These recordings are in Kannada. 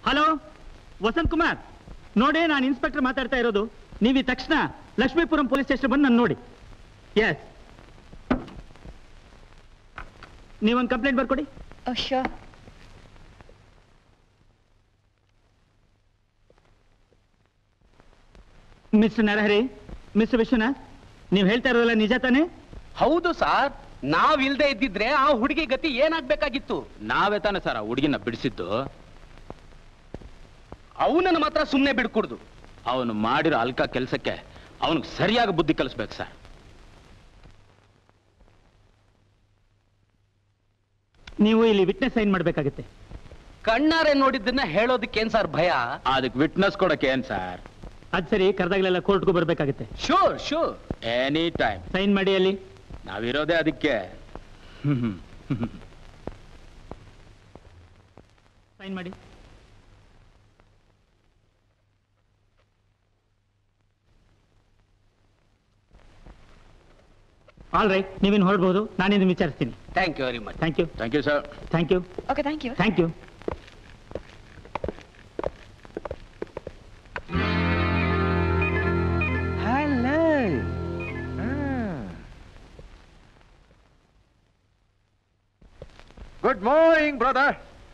ಹಲೋ ವಸಂತ್ ಕುಮಾರ್ ನೋಡಿ ನಾನು ಇನ್ಸ್ಪೆಕ್ಟರ್ ಮಾತಾಡ್ತಾ ಇರೋದು ನೀವು ಈ ತಕ್ಷಣ ಲಕ್ಷ್ಮೀಪುರಂ ಪೊಲೀಸ್ ಸ್ಟೇಷನ್ ಬಂದು ನಾನು ನೋಡಿ ಎಸ್ ನೀವೊಂದು ಕಂಪ್ಲೇಂಟ್ ಬರ್ಕೊಡಿ sure mister Narahari mister Vishwanath ನೀವು ಹೇಳ್ತಾ ಇರೋದಲ್ಲ ನಿಜ ತಾನೇ ಹೌದು ಸರ್ ನಾವ್ ಇಲ್ದೇ ಇದ್ದಿದ್ರೆ ಆ ಹುಡುಗಿ ಗತಿ ಏನಾಗ್ಬೇಕಾಗಿತ್ತು ನಾವೇ ತಾನೆ ಸರ್ ಆ ಹುಡುಗಿನ ಬಿಡಿಸಿದ್ದು ಅವನನ್ನ ಮಾತ್ರ ಸುಮ್ನೆ ಬಿಡ್ಕೂಡ್ದು ಅವನು ಮಾಡಿರೋ ಅಲ್ಕ ಕೆಲಸಕ್ಕೆ ಅವನಿಗೆ ಸರಿಯಾಗಿ ಬುದ್ಧಿ ಕಲಿಸ್ಬೇಕು ಸರ್ ನೀವು ಇಲ್ಲಿ ವಿಟ್ನೆಸ್ ಸೈನ್ ಮಾಡಬೇಕಾಗುತ್ತೆ ಕಣ್ಣಾರೆ ನೋಡಿದ್ದನ್ನ ಹೇಳೋದಕ್ಕೇನ್ ಸರ್ ಭಯ ಅದಕ್ಕೆ ವಿಟ್ನೆಸ್ ಕೊಡಕ್ಕೆ ಏನ್ ಸರ್ ಅದು ಸರಿ ಕರೆದಾಗಲೆಲ್ಲ ಕೋರ್ಟ್ಗೂ ಬರಬೇಕಾಗುತ್ತೆ sure sure any time sign ಮಾಡಿ ಅಲ್ಲಿ ನಾವಿರೋದೇ ಅದಕ್ಕೆ ಸೈನ್ ಮಾಡಿ ಆಲ್ ರೈಟ್ ನೀವಿನ್ ಹೊರಡ್ಬೋದು ನಾನಿಂದ ವಿಚಾರಿಸ್ತೀನಿ thank you very much thank you thank you sir thank you okay thank you thank you good morning brother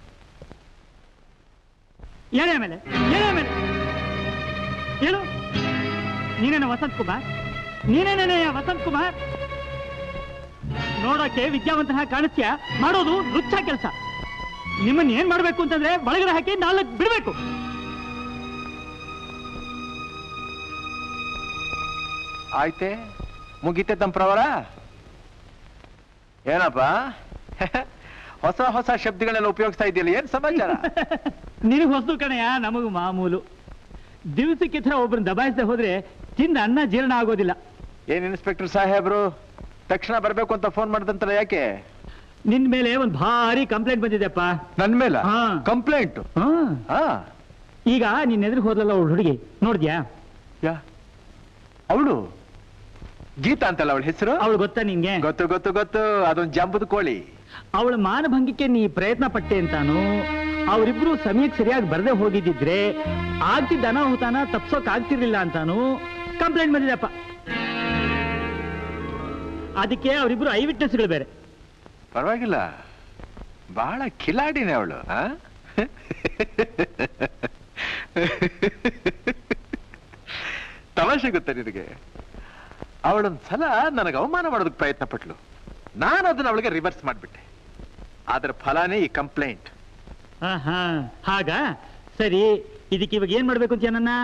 ಹೇಳಿ ಆಮೇಲೆ ಹೇಳಿ ಆಮೇಲೆ ಹೇಳು ನೀನೇನ ವಸಂತ್ ಕುಮಾರ್ ನೀನೇನೇ ವಸಂತ್ ಕುಮಾರ್ ನೋಡೋಕೆ ವಿದ್ಯಾವಂತನ ಕಾಣಿಸ್ತೀಯ ಮಾಡೋದು ರುಚ್ಚ ಕೆಲಸ ನಿಮ್ಮನ್ನ ಏನ್ ಮಾಡ್ಬೇಕು ಅಂತಂದ್ರೆ ಒಳಗಡೆ ಹಾಕಿ ನಾಲ್ಕು ಬಿಡ್ಬೇಕು ಆಯ್ತೆ ಮುಗೀತೆ ತಮ್ಮ ಪ್ರವರ ಏನಪ್ಪ ಹೊಸ ಹೊಸ ಶಬ್ದಗಳೆಲ್ಲ ಉಪಯೋಗಿಸ್ತಾ ಇದೆಯಲ್ಲ ಏನ್ ಸಮಾಚಾರ ನಿನಗೆ ಹೊಸದು ಕಣಯ್ಯ ನಮಗೂ ಮಾಮೂಲು ದಿವಸಕ್ಕೆ ಥರ ಒಬ್ಬರನ್ನ ದಬಾಯಿಸದೆ ಹೋದ್ರೆ ತಿಂದ ಅನ್ನ ಜೀರ್ಣ ಆಗೋದಿಲ್ಲ ಏನ್ ಇನ್ಸ್ಪೆಕ್ಟರ್ ಸಾಹೇಬ್ರು ತಕ್ಷಣ ಬರ್ಬೇಕು ಅಂತ ಫೋನ್ ಮಾಡ್ದಂತಲ್ಲ ಯಾಕೆ ನಿನ್ ಮೇಲೆ ಒಂದ್ ಭಾರಿ ಕಂಪ್ಲೇಂಟ್ ಬಂದಿದೆಪ್ಪ ನನ್ ಮೇಲೆ ಹಾ. ಕಂಪ್ಲೇಂಟ್ ಹಾ ಹಾ ಈಗ ನಿನ್ನ ಎದುರು ಹೋದ್ಲಲ್ಲ ಅವಳು ಹುಡುಗಿ ನೋಡ್ದ್ಯಾ ಯಾ ಅವಳು ಗೀತಾ ಅಂತಲ್ಲ ಅವಳ ಹೆಸರು ಅವಳು ಗೊತ್ತಾ ನಿಂಗೆ ಗೊತ್ತು ಗೊತ್ತು ಗೊತ್ತು ಅದೊಂದು ಜಂಬದ ಕೋಳಿ ಅವಳ ಮಾನಭಂಗಕ್ಕೆ ನೀ ಪ್ರಯತ್ನ ಪಟ್ಟೆ ಅಂತಾನು ಅವರಿಬ್ರು ಸಮಯಕ್ಕೆ ಸರಿಯಾಗಿ ಬರದೆ ಹೋಗಿದ್ದಿದ್ರೆ ಆಗ್ತಿದ್ದ ಅನಾಹುತಾನ ತಪ್ಸೋಕ್ ಆಗ್ತಿರ್ಲಿಲ್ಲ ಅಂತಾನು ಕಂಪ್ಲೇಂಟ್ ಬಂದಿದೆಪ್ಪ ಅದಕ್ಕೆ ಅವರಿಬ್ರು ಐ ವಿಟ್ನೆಸ್ಗಳು ಬೇರೆ ಪರವಾಗಿಲ್ಲ ಬಹಳ ಕಿಲಾಡಿನೇ ಅವಳು ತಮಾಷೆ ಗೊತ್ತ ನಿನಗೆ ಅವಳೊಂದ್ ಸಲ ನನಗೆ ಅವಮಾನ ಮಾಡೋದಕ್ಕೆ ಪ್ರಯತ್ನ ಪಟ್ಲು ನಾನು ಅದನ್ನ ಅವಳಿಗೆ ರಿವರ್ಸ್ ಮಾಡ್ಬಿಟ್ಟೆ ಅದರ ಫಲಾನೇ ಈ ಕಂಪ್ಲೇಂಟ್ ಹಾ ಹಾಗ ಸರಿ ಇದಕ್ಕೆ ಇವಾಗ ಏನ್ ಮಾಡ್ಬೇಕು ಅಂತ ನನ್ನ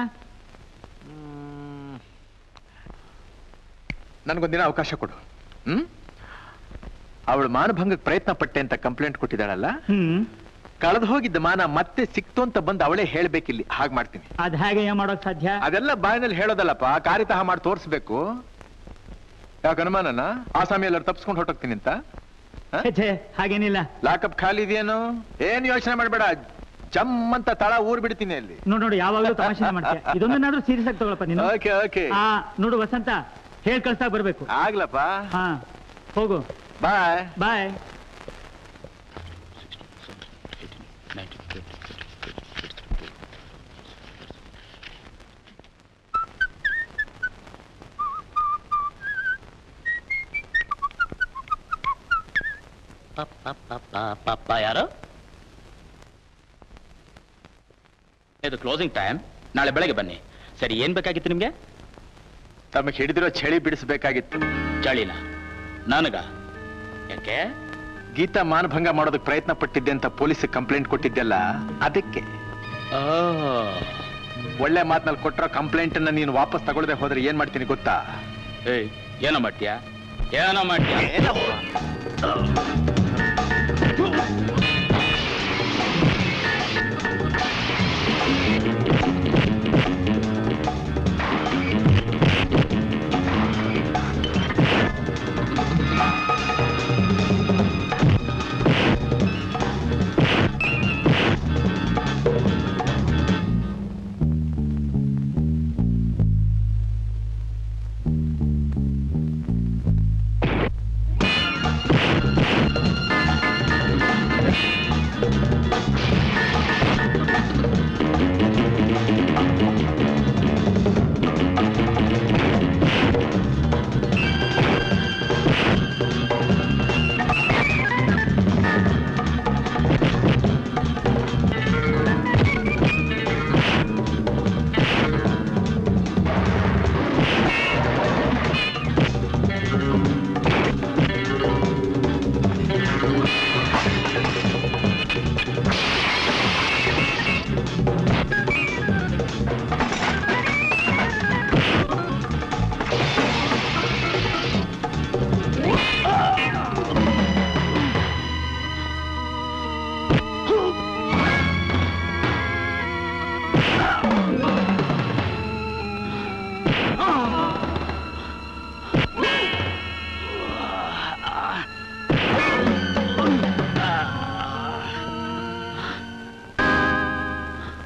ನನಗೊಂದಿನ ಅವಕಾಶ ಕೊಡು ಹ್ಮ್ ಅವಳು ಮಾನಭಂಗಕ್ಕೆ ಪ್ರಯತ್ನ ಪಟ್ಟೆ ಅಂತ ಕಂಪ್ಲೇಂಟ್ ಕೊಟ್ಟಿದ್ದಾಳಲ್ಲ ಹ್ಮ್ ಕಳೆದು ಹೋಗಿದ್ದ ಮಾನ ಮತ್ತೆ ಸಿಕ್ತು ಅಂತ ಬಂದು ಅವಳೇ ಹೇಳ್ಬೇಕಿಲ್ಲಿ ಹಾಗೆ ಮಾಡ್ತೀನಿ ಅದ್ ಹೇಗೆ ಏನ್ ಮಾಡೋಕ್ ಸಾಧ್ಯ ಅದೆಲ್ಲ ಬಾಯಿನಲ್ಲಿ ಹೇಳೋದಲ್ಲಪ್ಪ ಕಾರಿತಃ ಮಾಡಿ ತೋರಿಸ್ಬೇಕು ಯಾಕೆ ಅನುಮಾನನ ಆಸಾಮಿ ಎಲ್ಲರೂ ತಪ್ಸ್ಕೊಂಡು ಹೊರಟೋಗ್ತೀನಿ ಅಂತ ಛೆ, ಛೆ, ಹಾಗೇನಿಲ್ಲ ಲಾಕಪ್ ಖಾಲಿ ಇದೆಯೇನು ಏನ್ ಯೋಚನೆ ಮಾಡಬೇಡ ಜಮ್ ಅಂತ ತಳ ಊರ್ ಬಿಡ್ತೀನಿ ಅಲ್ಲಿ ನೋಡ್ ನೋಡು ಯಾವಾಗಲೂ ತಮಾಷೆ ಮಾಡ್ತೀಯ ಇದೊಂದನ್ನಾದ್ರೂ ಸೀರಿಯಸ್ ಆಗಿ ತಗೊಳಪ್ಪ ನೀನು ಓಕೆ ಓಕೆ ಆ ನೋಡು ವಸಂತ ಹೇಳ್ ಕಳ್ಸಾಕ್ ಬರ್ಬೇಕು ಆಗ್ಲಪ್ಪ ಹಾ ಹೋಗು ಬಾಯ್ ಬಾಯ್ ಪಾಪ ಯಾರು ಇದು ಕ್ಲೋಸಿಂಗ್ ಟೈಮ್ ನಾಳೆ ಬೆಳಗ್ಗೆ ಬನ್ನಿ ಸರಿ ಏನ್ ಬೇಕಾಗಿತ್ತು ನಿಮ್ಗೆ ತಮಗೆ ಹಿಡಿದಿರೋ ಚಳಿ ಬಿಡಿಸ್ಬೇಕಾಗಿತ್ತು ಚಳಿನ ನನಗ ಯಾಕೆ ಗೀತಾ ಮಾನಭಂಗ ಮಾಡೋದಕ್ಕೆ ಪ್ರಯತ್ನ ಪಟ್ಟಿದ್ದೆ ಅಂತ ಪೊಲೀಸ್ ಕಂಪ್ಲೇಂಟ್ ಕೊಟ್ಟಿದ್ದೆಲ್ಲ ಅದಕ್ಕೆ ಒಳ್ಳೆ ಮಾತ್ನಲ್ಲಿ ಕೊಟ್ಟಿರೋ ಕಂಪ್ಲೇಂಟ್ ಅನ್ನ ನೀನು ವಾಪಸ್ ತಗೊಳ್ಳದೆ ಹೋದ್ರೆ ಏನ್ ಮಾಡ್ತೀನಿ ಗೊತ್ತಾ ಏಯ್ ಏನೋ ಮಾಡ್ತೀಯಾ ಏನೋ ಮಾಡ್ತೀಯಾ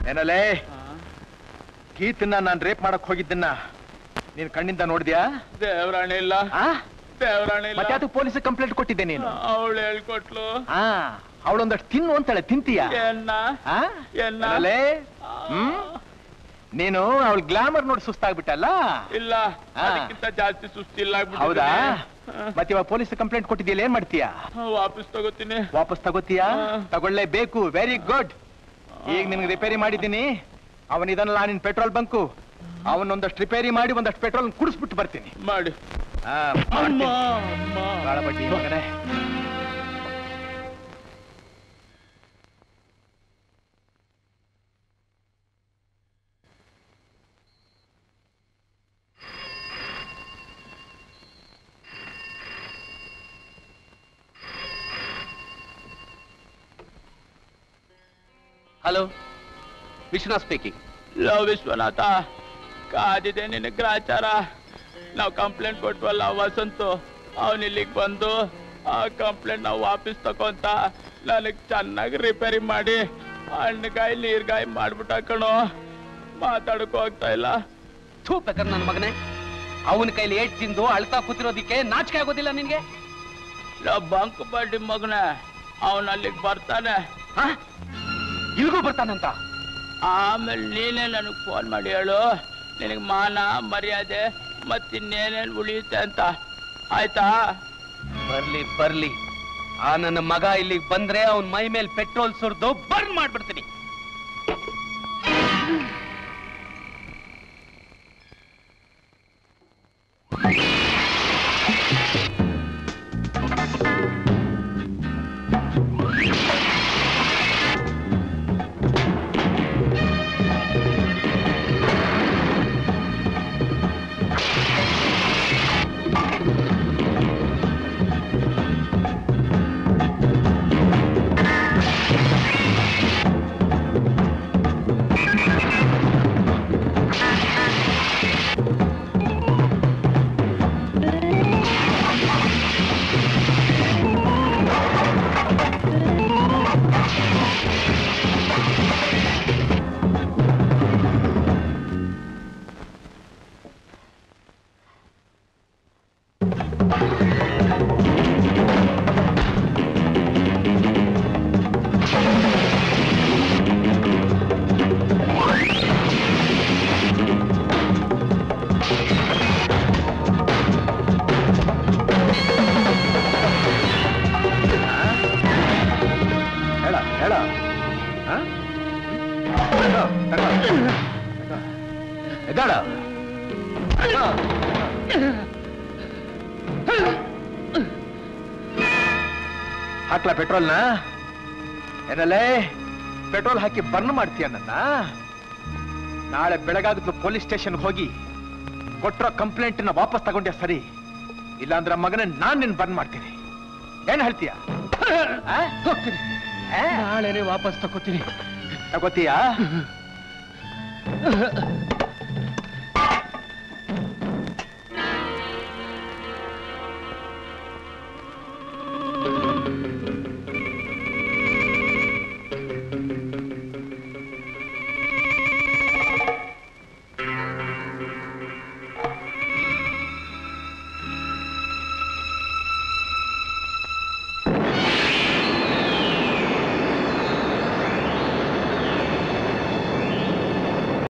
ಏನಲ್ಲೇ ಗೀತನ್ನ ನಾನ್ ರೇಪ್ ಮಾಡಕ್ ಹೋಗಿದ್ದನ್ನ ನೀನ್ ಕಣ್ಣಿಂದ ನೋಡಿದ್ಯಾ ದೇವರಾಣಿ ಇಲ್ಲ ಆ ದೇವರಾಣಿ ಇಲ್ಲ ಮತ್ತೆ ಅದು ಪೊಲೀಸ್ ಕಂಪ್ಲೇಂಟ್ ಕೊಟ್ಟಿದ್ದೆ ನೀನು ಅವಳು ಹೇಳ್ಕೊಟ್ಲು ಆ ಅವಳೊಂದಷ್ಟು ತಿನ್ನು ಅಂತಾಳೆ ತಿಂತೀಯ ಏನ್ನ ಆ? ಏನ್ನ? ಏನಲ್ಲೇ? ಹ್ಮ್ ನೀನು ಅವಳ ಗ್ಲಾಮರ್ ನೋಡಿ ಸುಸ್ತಾಗ್ಬಿಟ್ಟಲ್ಲ ಇಲ್ಲ ಆ. ಅದಕ್ಕಿಂತ ಜಾಸ್ತಿ ಸುಸ್ತಿಲ್ಲ ಹೌದಾ ಮತ್ತೆ ಇವಾಗ ಪೊಲೀಸ್ ಕಂಪ್ಲೇಂಟ್ ಕೊಟ್ಟಿದ್ಯಲ್ಲ ಏನ್ ಮಾಡ್ತೀಯಾ ವಾಪಸ್ ತಗೋತೀನಿ ವಾಪಸ್ ತಗೋತೀಯಾ ಹಾ. ತಗೊಳ್ಳೇಬೇಕು ವೆರಿ ಗುಡ್ ಈಗ ನಿನ್ಗೆ ರಿಪೇರಿ ಮಾಡಿದ್ದೀನಿ ಅವನ್ ಇದನ್ನಲ್ಲ ನಿನ್ ಪೆಟ್ರೋಲ್ ಬಂಕು ಅವನೊಂದಷ್ಟು ರಿಪೇರಿ ಮಾಡಿ ಒಂದಷ್ಟು ಪೆಟ್ರೋಲ್ ಕುಡಿಸ್ಬಿಟ್ಟು ಬರ್ತೀನಿ ಮಾಡಿ ಆ, ಅಮ್ಮ ಮಾಡ್ತೀನಿ. ಅಮ್ಮ ಬಾಳ ಬಡ್ಡಿ ಮಗನೇ hello Vishwanath speaking love Vishwanatha ಕಾದಿದೆ ನಿನ್ನ ಗ್ರಾಚಾರ ನಾವು ಕಂಪ್ಲೇಂಟ್ ಕೊಟ್ವಲ್ಲ ವಸಂತು ಅವನ್ ಇಲ್ಲಿಗೆ ಬಂದು ಆ ಕಂಪ್ಲೇಂಟ್ ನಾವು ವಾಪಸ್ ತಕೊಂತ ನನಗ್ ಚೆನ್ನಾಗಿ ರಿಪೇರಿ ಮಾಡಿ ಹಣ್ಣುಗಾಯಿ ನೀರ್ಗಾಯಿ ಮಾಡ್ಬಿಟ್ಟ ಕಣೋ ಮಾತಾಡಕ್ ಹೋಗ್ತಾ ಇಲ್ಲ ಥೂ ಬೇಕರ್ ನನ್ನ ಮಗನೇ ಅವನ ಕೈಲಿ ಏಟ್ ತಿಂದು ಅಳ್ತಾ ಕೂತಿರೋದಿಕ್ಕೆ ನಾಚಿಕೆ ಆಗೋದಿಲ್ಲ ನಿನ್ಗೆ ಲವ್ ಬಂಕ್ ಬಡ್ಡಿ ಮಗನೇ ಅವನ್ ಅಲ್ಲಿಗೆ ಬರ್ತಾನೆ ಹ? ಇಲ್ಗೂ ಬರ್ತಾನಂತ ಆಮೇಲೆ ನೀನೇ ನನಗೆ ಫೋನ್ ಮಾಡಿ ಹೇಳು ನಿನಗೆ ಮಾನ ಮರ್ಯಾದೆ ಮತ್ತಿನ್ನೇನೇನು ಉಳಿಯುತ್ತೆ ಅಂತ ಆಯ್ತಾ ಬರ್ಲಿ ಬರ್ಲಿ ಆ ನನ್ನ ಮಗ ಇಲ್ಲಿಗೆ ಬಂದ್ರೆ ಅವನ್ ಮೈ ಮೇಲೆ ಪೆಟ್ರೋಲ್ ಸುರಿದು ಬರ್ನ್ ಮಾಡ್ಬಿಡ್ತೀನಿ ಹೇಳ ಹೇಳ ಆ? ತಗೋ, ತಗೋ. ಎದ್ದಾಳ ತಗೋ. ಹಾಕ್ಲಾ ಪೆಟ್ರೋಲ್ನ ಏನಲ್ಲೇ ಪೆಟ್ರೋಲ್ ಹಾಕಿ ಬರ್ನ್ ಮಾಡ್ತೀಯ ನನ್ನ ನಾಳೆ ಬೆಳಗಾಗದ್ದು ಪೊಲೀಸ್ ಸ್ಟೇಷನ್ ಹೋಗಿ ಕೊಟ್ಟಿರೋ ಕಂಪ್ಲೇಂಟ್ ನ ವಾಪಸ್ ತಗೊಂಡ್ಯಾ ಸರಿ ಇಲ್ಲಾಂದ್ರೆ ಮಗನೇ ನಾನ್ ನಿನ್ ಬರ್ನ್ ಮಾಡ್ತೀನಿ ಏನ್ ಹೇಳ್ತೀಯ ಆ? ಹೋಗ್ತೀನಿ ಆ? ನಾಳೆನೆ ವಾಪಸ್ ತಗೋತೀನಿ ತಗೋತೀಯಾ